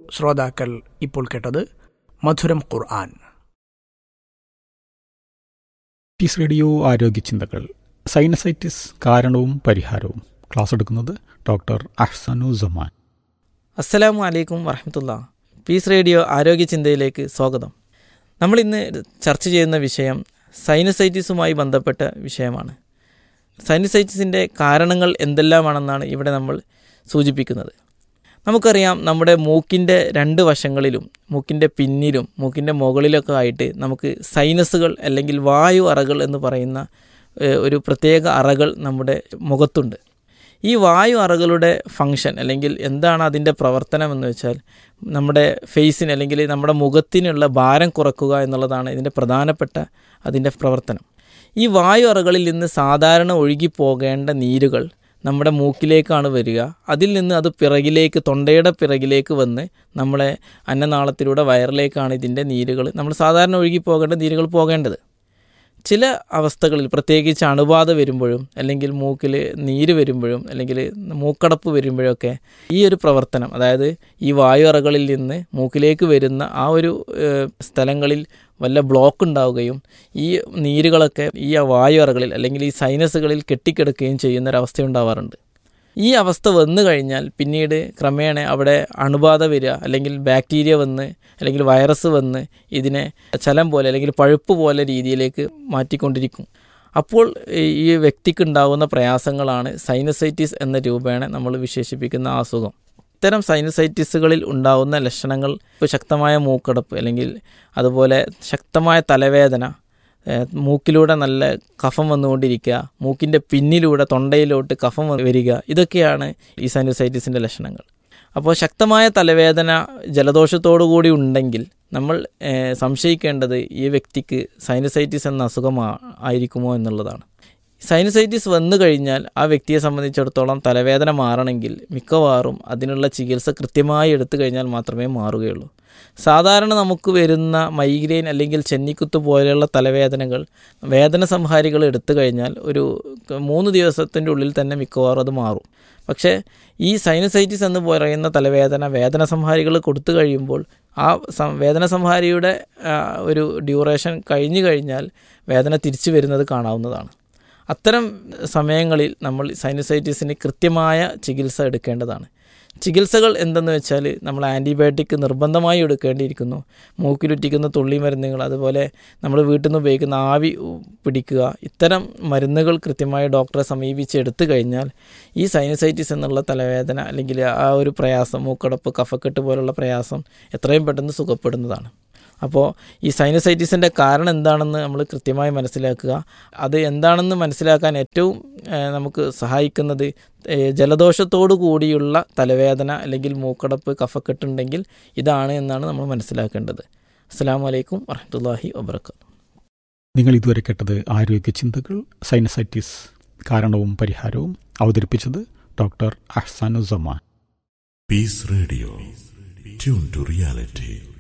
ശ്രോതാക്കൾ ഇപ്പോൾ കേട്ടത് മധുരം ഖുർആൻ പീസ് റേഡിയോ ആരോഗ്യ ചിന്തകൾ സൈനസൈറ്റിസ് കാരണവും പരിഹാരവും ക്ലാസ് എടുക്കുന്നത് ഡോക്ടർ അഹ്സനു സമാൻ അസ്സലാമു അലൈക്കും വറഹമത്തുള്ള പീസ് റേഡിയോ ആരോഗ്യ ചിന്തയിലേക്ക് സ്വാഗതം നമ്മൾ ഇന്ന് ചർച്ച ചെയ്യുന്ന വിഷയം സൈനസൈറ്റിസുമായി ബന്ധപ്പെട്ട വിഷയമാണ് സൈനസൈറ്റിസിൻ്റെ കാരണങ്ങൾ എന്തെല്ലാമാണെന്നാണ് ഇവിടെ നമ്മൾ സൂചിപ്പിക്കുന്നത് നമുക്കറിയാം നമ്മുടെ മൂക്കിൻ്റെ രണ്ട് വശങ്ങളിലും മൂക്കിൻ്റെ പിന്നിലും മൂക്കിൻ്റെ മുകളിലൊക്കെ ആയിട്ട് നമുക്ക് സൈനസുകൾ അല്ലെങ്കിൽ വായു അറകൾ എന്ന് പറയുന്ന ഏഹ്, ഒരു പ്രത്യേക അറകൾ നമ്മുടെ മുഖത്തുണ്ട് ഈ വായു അറകളുടെ ഫങ്ഷൻ അല്ലെങ്കിൽ എന്താണ് അതിൻ്റെ പ്രവർത്തനം എന്ന് വെച്ചാൽ നമ്മുടെ ഫേസിന് അല്ലെങ്കിൽ നമ്മുടെ മുഖത്തിനുള്ള ഭാരം കുറക്കുക എന്നുള്ളതാണ് ഇതിൻ്റെ പ്രധാനപ്പെട്ട അതിൻ്റെ പ്രവർത്തനം ഈ വായു അറകളിൽ നിന്ന് സാധാരണ ഒഴുകി പോകേണ്ട നീരുകൾ നമ്മുടെ മൂക്കിലേക്കാണ് വരിക അതിൽ നിന്ന് അത് പിറകിലേക്ക് തൊണ്ടയുടെ പിറകിലേക്ക് വന്ന് നമ്മളെ അന്നനാളത്തിലൂടെ വയറിലേക്കാണ് ഇതിൻ്റെ നീരുകൾ നമ്മൾ സാധാരണ ഒഴുകി പോകേണ്ട നീരുകൾ പോകേണ്ടത് ചില അവസ്ഥകളിൽ പ്രത്യേകിച്ച് അണുബാധ വരുമ്പോഴും അല്ലെങ്കിൽ മൂക്കിൽ നീര് വരുമ്പോഴും അല്ലെങ്കിൽ മൂക്കടപ്പ് വരുമ്പോഴൊക്കെ ഈ ഒരു പ്രവർത്തനം അതായത് ഈ വായു അറകളിൽ നിന്ന് മൂക്കിലേക്ക് വരുന്ന ആ ഒരു ഏഹ്, സ്ഥലങ്ങളിൽ വല്ല ബ്ലോക്ക് ഉണ്ടാവുകയും ഈ നീരുകളൊക്കെ ഈ വായു അറകളിൽ അല്ലെങ്കിൽ ഈ സൈനസുകളിൽ കെട്ടിക്കിടക്കുകയും ചെയ്യുന്ന ഒരവസ്ഥ ഉണ്ടാവാറുണ്ട് ഈ അവസ്ഥ വന്നു കഴിഞ്ഞാൽ പിന്നീട് ക്രമേണ അവിടെ അണുബാധ വരിക അല്ലെങ്കിൽ ബാക്ടീരിയ വന്ന് അല്ലെങ്കിൽ വൈറസ് വന്ന് ഇതിനെ ചലം പോലെ അല്ലെങ്കിൽ പഴുപ്പ് പോലെ രീതിയിലേക്ക് മാറ്റിക്കൊണ്ടിരിക്കും അപ്പോൾ ഈ വ്യക്തിക്ക് ഉണ്ടാകുന്ന പ്രയാസങ്ങളാണ് സൈനസൈറ്റിസ് എന്ന രൂപേണ നമ്മൾ വിശേഷിപ്പിക്കുന്ന ആ അസുഖം ഇത്തരം സൈനസൈറ്റിസുകളിൽ ഉണ്ടാകുന്ന ലക്ഷണങ്ങൾ ഇപ്പോൾ ശക്തമായ മൂക്കടപ്പ് അല്ലെങ്കിൽ അതുപോലെ ശക്തമായ തലവേദന ഏഹ് മൂക്കിലൂടെ നല്ല കഫം വന്നുകൊണ്ടിരിക്കുക മൂക്കിൻ്റെ പിന്നിലൂടെ തൊണ്ടയിലോട്ട് കഫം വ- വരിക ഇതൊക്കെയാണ് ഈ സൈനസൈറ്റിസിൻ്റെ ലക്ഷണങ്ങൾ അപ്പോൾ ശക്തമായ തലവേദന ജലദോഷത്തോടു കൂടി ഉണ്ടെങ്കിൽ നമ്മൾ ഏഹ് സംശയിക്കേണ്ടത് ഈ വ്യക്തിക്ക് സൈനസൈറ്റിസ് എന്ന അസുഖം ആ- ആയിരിക്കുമോ എന്നുള്ളതാണ് സൈനസൈറ്റിസ് വന്നു കഴിഞ്ഞാൽ ആ വ്യക്തിയെ സംബന്ധിച്ചിടത്തോളം തലവേദന മാറണമെങ്കിൽ മിക്കവാറും അതിനുള്ള ചികിത്സ കൃത്യമായി എടുത്തു കഴിഞ്ഞാൽ മാത്രമേ മാറുകയുള്ളൂ സാധാരണ നമുക്ക് വരുന്ന മൈഗ്രെയിൻ അല്ലെങ്കിൽ ചെന്നിക്കുത്ത് പോലെയുള്ള തലവേദനകൾ വേദന സംഹാരികൾ എടുത്തു കഴിഞ്ഞാൽ ഒരു മൂന്ന് ദിവസത്തിൻ്റെ ഉള്ളിൽ തന്നെ മിക്കവാറും അത് മാറും പക്ഷേ ഈ സൈനസൈറ്റിസ് എന്ന് പറയുന്ന തലവേദന വേദന സംഹാരികൾ കൊടുത്തു കഴിയുമ്പോൾ ആ സം വേദന സംഹാരിയുടെ ആ, ഒരു ഡ്യൂറേഷൻ കഴിഞ്ഞു കഴിഞ്ഞാൽ വേദന തിരിച്ചു വരുന്നത് കാണാവുന്നതാണ് അത്തരം സമയങ്ങളിൽ നമ്മൾ സൈനസൈറ്റിസിന് കൃത്യമായ ചികിത്സ എടുക്കേണ്ടതാണ് ചികിത്സകൾ എന്തെന്ന് വെച്ചാൽ നമ്മൾ ആൻറ്റിബയോട്ടിക് നിർബന്ധമായി എടുക്കേണ്ടിയിരിക്കുന്നു മൂക്കിലുറ്റിക്കുന്ന തുള്ളി മരുന്നുകൾ അതുപോലെ നമ്മൾ വീട്ടിൽ നിന്ന് ഉപയോഗിക്കുന്ന ആവി ഉ- പിടിക്കുക ഇത്തരം മരുന്നുകൾ കൃത്യമായി ഡോക്ടറെ സമീപിച്ച് എടുത്തു കഴിഞ്ഞാൽ ഈ സൈനസൈറ്റിസ് എന്നുള്ള തലവേദന അല്ലെങ്കിൽ ആ ഒരു പ്രയാസം മൂക്കടപ്പ് കഫക്കെട്ട് പോലുള്ള പ്രയാസം എത്രയും പെട്ടെന്ന് സുഖപ്പെടുന്നതാണ് അപ്പോൾ ഈ സൈനസൈറ്റിസിൻ്റെ കാരണം എന്താണെന്ന് നമ്മൾ കൃത്യമായി മനസ്സിലാക്കുക അത് എന്താണെന്ന് മനസ്സിലാക്കാൻ ഏറ്റവും ഏഹ്, നമുക്ക് സഹായിക്കുന്നത് ഏഹ്, ജലദോഷത്തോടു കൂടിയുള്ള തലവേദന അല്ലെങ്കിൽ മൂക്കടപ്പ് കഫക്കെട്ടുണ്ടെങ്കിൽ ഇതാണ് എന്നാണ് നമ്മൾ മനസ്സിലാക്കേണ്ടത് അസ്സാം വലൈക്കും വറഹമത്തല്ലാഹി വബർക്കാത്തു നിങ്ങൾ ഇതുവരെ കേട്ടത് ആരോഗ്യ ചിന്തകൾ സൈനസൈറ്റിസ് കാരണവും പരിഹാരവും അവതരിപ്പിച്ചത് doctor Ahsanu Zaman Peace Radio. Tune to reality.